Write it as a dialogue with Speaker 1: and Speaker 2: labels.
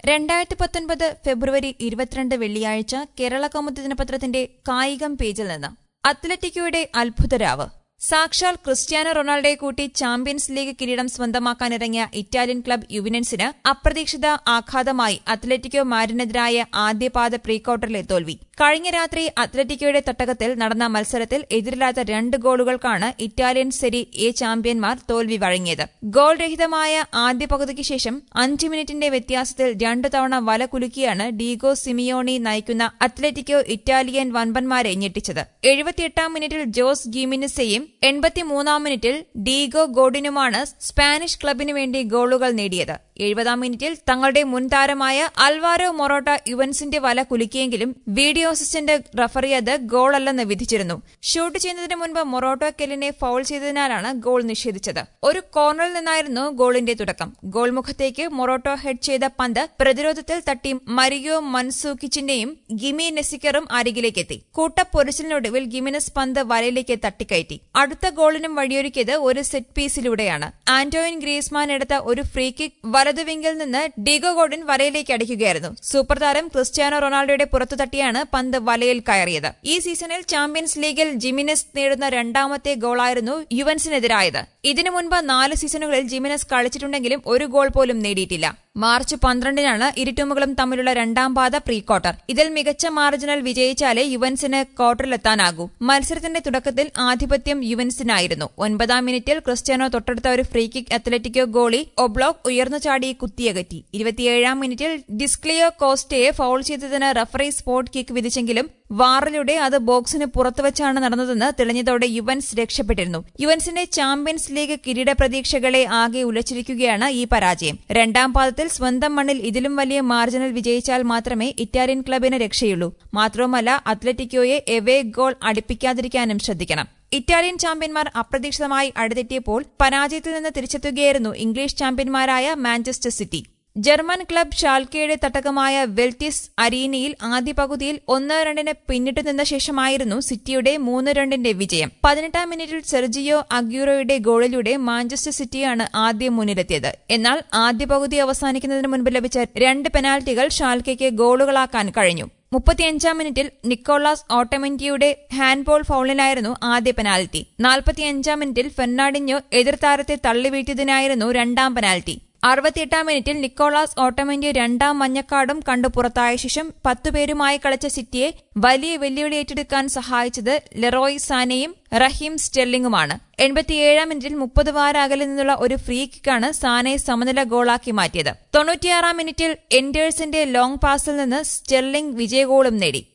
Speaker 1: രണ്ടായിരത്തി പത്തൊൻപത് ഫെബ്രുവരി ഇരുപത്തിരണ്ട് വെള്ളിയാഴ്ച കേരള കൗമുദി ദിനപത്രത്തിന്റെ കായികം പേജിൽ നിന്ന് അത്ലറ്റിക്കോയുടെ അത്ഭുതരാവ് സാക്ഷാൽ ക്രിസ്ത്യാനോ റൊണാൾഡോയെ കൂട്ടി ചാമ്പ്യൻസ് ലീഗ് കിരീടം സ്വന്തമാക്കാനിറങ്ങിയ ഇറ്റാലിയൻ ക്ലബ് യുവിനൻസിന് അപ്രതീക്ഷിത ആഘാതമായി അത്ലറ്റിക്കോ മാരിനെതിരായ ആദ്യപാദ പ്രീ ക്വാർട്ടറിലെ തോൽവി കഴിഞ്ഞ രാത്രി അത്ലറ്റിക്കോയുടെ തട്ടകത്തിൽ നടന്ന മത്സരത്തിൽ എതിരില്ലാത്ത രണ്ട് ഗോളുകൾക്കാണ് ഇറ്റാലിയൻ സെരി എ ചാമ്പ്യന്മാർ തോൽവി വഴങ്ങിയത് ഗോൾ രഹിതമായ ആദ്യ പകുതിക്ക് ശേഷം അഞ്ച് മിനിറ്റിന്റെ വ്യത്യാസത്തിൽ രണ്ടു തവണ വല കുലുക്കിയാണ് ഡീഗോ സിമിയോണി നയിക്കുന്ന അത്ലറ്റിക്കോ ഇറ്റാലിയൻ വൻപന്മാരെ ഞെട്ടിച്ചത് എഴുപത്തിയെട്ടാം മിനിറ്റിൽ ജോസ് ഗീമിനിസയും എൺപത്തിമൂന്നാം മിനിറ്റിൽ ഡീഗോ ഗോഡിനുമാണ് സ്പാനിഷ് ക്ലബിനു വേണ്ടി ഗോളുകൾ നേടിയത് എഴുപതാം മിനിറ്റിൽ തങ്ങളുടെ മുൻ താരമായ അൽവാരോ മൊറോട്ട യുവൻസിന്റെ വല കുലുക്കിയെങ്കിലും വീഡിയോ അസിസ്റ്റന്റ് റഫറി അത് ഗോളല്ലെന്ന് വിധിച്ചിരുന്നു ഷൂട്ട് ചെയ്യുന്നതിന് മുൻപ് മൊറോട്ടോ കെല്ലിനെ ഫൌൾ ചെയ്തതിനാലാണ് ഗോൾ നിഷേധിച്ചത് ഒരു കോർണറിൽ നിന്നായിരുന്നു ഗോളിന്റെ തുടക്കം ഗോൾ മുഖത്തേക്ക് മൊറോട്ടോ ഹെഡ് ചെയ്ത പന്ത് പ്രതിരോധത്തിൽ തട്ടി മരിയോ മൻസൂക്കിച്ചിന്റെയും ഗിമി നെസിക്കറും അരികിലേക്കെത്തി കൂട്ടപ്പൊരിച്ചിലിനൊടുവിൽ ഗിമിനസ് പന്ത് വലയിലേക്ക് തട്ടിക്കയറ്റി അടുത്ത ഗോളിനും വഴിയൊരുക്കിയത് ഒരു സെറ്റ് പീസിലൂടെയാണ് ആന്റോയിൻ ഗ്രീസ്മാൻ എടുത്ത ഒരു ഫ്രീ കിക്ക് വലതുവിങ്കിൽ നിന്ന് ഡിഗോ ഗോഡിൻ വലയിലേക്ക് അടിക്കുകയായിരുന്നു സൂപ്പർ താരം ക്രിസ്ത്യാനോ റൊണാൾഡോയുടെ പുറത്തു തട്ടിയാണ് പന്ത് വലയിൽ കയറിയത് ഈ സീസണിൽ ചാമ്പ്യൻസ് ലീഗിൽ ജിമിനസ് നേടുന്ന രണ്ടാമത്തെ ഗോളായിരുന്നു യുവൻസിനെതിരായത് ഇതിനു മുൻപ് നാല് സീസണുകളിൽ ജിമിനസ് കളിച്ചിട്ടുണ്ടെങ്കിലും ഒരു ഗോൾ പോലും നേടിയിട്ടില്ല മാർച്ച് പന്ത്രണ്ടിനാണ് ഇരു ടീമുകളും തമ്മിലുള്ള രണ്ടാം പാത പ്രീ ക്വാർട്ടർ ഇതിൽ മികച്ച മാർജിനൽ വിജയിച്ചാലേ യുവൻസിന് ക്വാർട്ടറിലെത്താനാകൂ മത്സരത്തിന്റെ തുടക്കത്തിൽ ആധിപത്യം യുവൻസിനായിരുന്നു ഒൻപതാം മിനിറ്റിൽ ക്രിസ്ത്യാനോ തൊട്ടടുത്ത ഒരു free kick Atletico goalie Oblak ഉയർന്നു ചാടി കുത്തിയകറ്റി ഇരുപത്തിയേഴാം മിനിറ്റിൽ ഡിസ്ക്ലിയോ കോസ്റ്റയെ ഫൌൾ ചെയ്തതിന് റഫറി സ്പോട്ട് കിക്ക് വിധിച്ചെങ്കിലും വാറിലൂടെ അത് ബോക്സിന് പുറത്തുവച്ചാണ് നടന്നതെന്ന് തെളിഞ്ഞതോടെ യുവൻസ് രക്ഷപ്പെട്ടിരുന്നു യുവൻസിന്റെ ചാമ്പ്യൻസ് ലീഗ് കിരീട പ്രതീക്ഷകളെ ആകെ ഉലച്ചിരിക്കുകയാണ് ഈ പരാജയം രണ്ടാം പാദത്തിൽ സ്വന്തം മണ്ണിൽ ഇതിലും വലിയ മാർജിനൽ വിജയിച്ചാൽ മാത്രമേ ഇറ്റാലിയൻ ക്ലബിന് രക്ഷയുള്ളൂ മാത്രവുമല്ല അത്ലറ്റിക്കോയെ എവേ ഗോൾ അടുപ്പിക്കാതിരിക്കാനും ശ്രദ്ധിക്കണം ഇറ്റാലിയൻ ചാമ്പ്യന്മാർ അപ്രതീക്ഷിതമായി അടുത്തെത്തിയപ്പോൾ പരാജയത്തിൽ നിന്ന് തിരിച്ചെത്തുകയായിരുന്നു ഇംഗ്ലീഷ് ചാമ്പ്യന്മാരായ മാഞ്ചസ്റ്റർ സിറ്റി ജർമ്മൻ ക്ലബ് ഷാൽക്കയുടെ തട്ടകമായ വെൽറ്റിസ് അരീനയിൽ ആദ്യ പകുതിയിൽ ഒന്ന് രണ്ടിന് പിന്നിട്ടു നിന്ന ശേഷമായിരുന്നു സിറ്റിയുടെ മൂന്ന് രണ്ടിന്റെ വിജയം പതിനെട്ടാം മിനിറ്റിൽ സെർജിയോ അഗ്യൂറോയുടെ ഗോളിലൂടെ മാഞ്ചസ്റ്റർ സിറ്റിയാണ് ആദ്യം മുന്നിലെത്തിയത് എന്നാൽ ആദ്യ പകുതി അവസാനിക്കുന്നതിന് മുൻപ് ലഭിച്ച രണ്ട് പെനാൽറ്റികൾ ഷാൽക്കയ്ക്ക് ഗോളുകളാക്കാൻ കഴിഞ്ഞു മുപ്പത്തിയഞ്ചാം മിനിറ്റിൽ നിക്കോളാസ് ഓട്ടമെന്റിയുടെ ഹാൻഡ്ബോൾ ഫൌളിലായിരുന്നു ആദ്യ പെനാൽറ്റി നാൽപ്പത്തിയഞ്ചാം മിനിറ്റിൽ ഫെർണാഡിഞ്ഞോ എതിർതാരത്തെ തള്ളിവീഴ്ത്തിയതിനായിരുന്നു രണ്ടാം പെനാൽറ്റി അറുപത്തിയെട്ടാം മിനിറ്റിൽ നിക്കോളാസ് ഓട്ടോമെന്റ് രണ്ടാം മഞ്ഞക്കാർഡും കണ്ടു പുറത്തായ ശേഷം പത്തുപേരുമായി കളിച്ച സിറ്റിയെ വലിയ വെല്ലുവിളി ഏറ്റെടുക്കാൻ സഹായിച്ചത് ലെറോയ് സാനയും റഹീം സ്റ്റെർലിംഗുമാണ് എൺപത്തിയേഴാം മിനിറ്റിൽ മുപ്പത് വാര അകലിൽ നിന്നുള്ള ഒരു ഫ്രീ കിക്കാണ് സാനെ സമനില ഗോളാക്കി മാറ്റിയത് തൊണ്ണൂറ്റിയാറാം മിനിറ്റിൽ എൻഡേഴ്സിന്റെ ലോങ് പാസിൽ നിന്ന് സ്റ്റെർലിംഗ് വിജയഗോളും നേടി